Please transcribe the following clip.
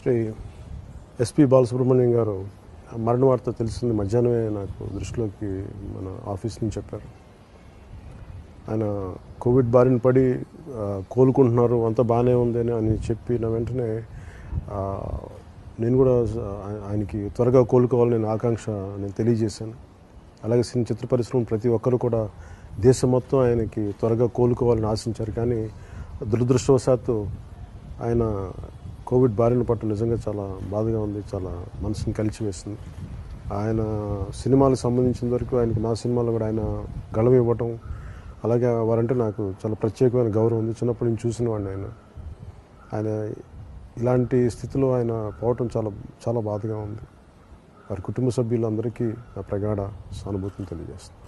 రాత్రి ఎస్పి బాలసుబ్రహ్మణ్యం గారు మరణ వార్త తెలిసింది మధ్యాహ్నమే నాకు దృష్టిలోకి మన ఆఫీస్ నుంచి చెప్పారు ఆయన కోవిడ్ బారిన పడి ఆ, కోలుకుంటున్నారు అంతా బాగానే ఉంది అని అని చెప్పిన వెంటనే ఆ, నేను కూడా ఆయ- ఆయనకి త్వరగా కోలుకోవాలని నేను ఆకాంక్ష నేను తెలియజేశాను అలాగే సినీ చిత్ర పరిశ్రమ ప్రతి ఒక్కరు కూడా దేశం మొత్తం ఆయనకి త్వరగా కోలుకోవాలని ఆశించారు కానీ దురదృష్టవశాత్తు ఆయన కోవిడ్ బారిన పట్టు నిజంగా చాలా బాధగా ఉంది చాలా మనసుని కలిచివేసింది ఆయన సినిమాలకు సంబంధించిన వరకు ఆయనకు నా సినిమాలో కూడా ఆయన గళం ఇవ్వటం అలాగే వారంటే నాకు చాలా ప్రత్యేకమైన గౌరవం ఉంది చిన్నప్పటి నుంచి చూసిన వాడిని ఆయన ఆయన ఇలాంటి స్థితిలో ఆయన పోవటం చాలా చాలా బాధగా ఉంది వారి కుటుంబ సభ్యులందరికీ నా ప్రగాఢ సానుభూతిని తెలియజేస్తుంది